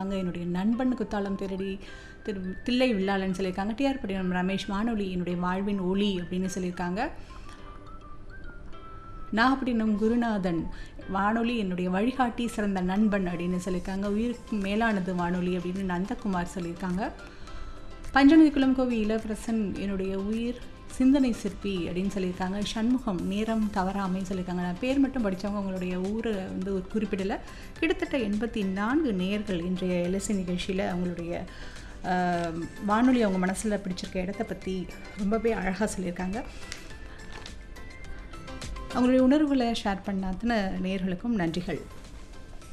சொல்லியிருக்காங்க என்னுடைய நண்பன் குத்தாலம் திருடி திரு தில்லை வில்லாளன் சொல்லியிருக்காங்க டிஆர் பட்டினம் ரமேஷ் வானொலி என்னுடைய வாழ்வின் ஒளி அப்படின்னு சொல்லியிருக்காங்க நாகப்பட்டினம் குருநாதன் வானொலி என்னுடைய வழிகாட்டி சிறந்த நண்பன் அப்படின்னு சொல்லியிருக்காங்க உயிருக்கு மேலானது வானொலி அப்படின்னு நந்தகுமார் சொல்லியிருக்காங்க பஞ்சநதி குளம்கோவி இளவரசன் என்னுடைய உயிர் சிந்தனை சிற்பி அப்படின்னு சொல்லியிருக்காங்க சண்முகம் நேரம் தவறாமை சொல்லியிருக்காங்க நான் பேர் மட்டும் படித்தவங்க உங்களுடைய ஊரை வந்து ஒரு குறிப்பிடலை கிட்டத்தட்ட எண்பத்தி நான்கு நேர்கள் இன்றைய எல்எஸ்சி நிகழ்ச்சியில் அவங்களுடைய ஆஹ், வானொலி அவங்க மனசில் பிடிச்சிருக்க இடத்த பற்றி ரொம்பவே அழகாக சொல்லியிருக்காங்க அவங்களுடைய உணர்வுகளை ஷேர் பண்ண அத்தனை நேர்களுக்கும் நன்றிகள்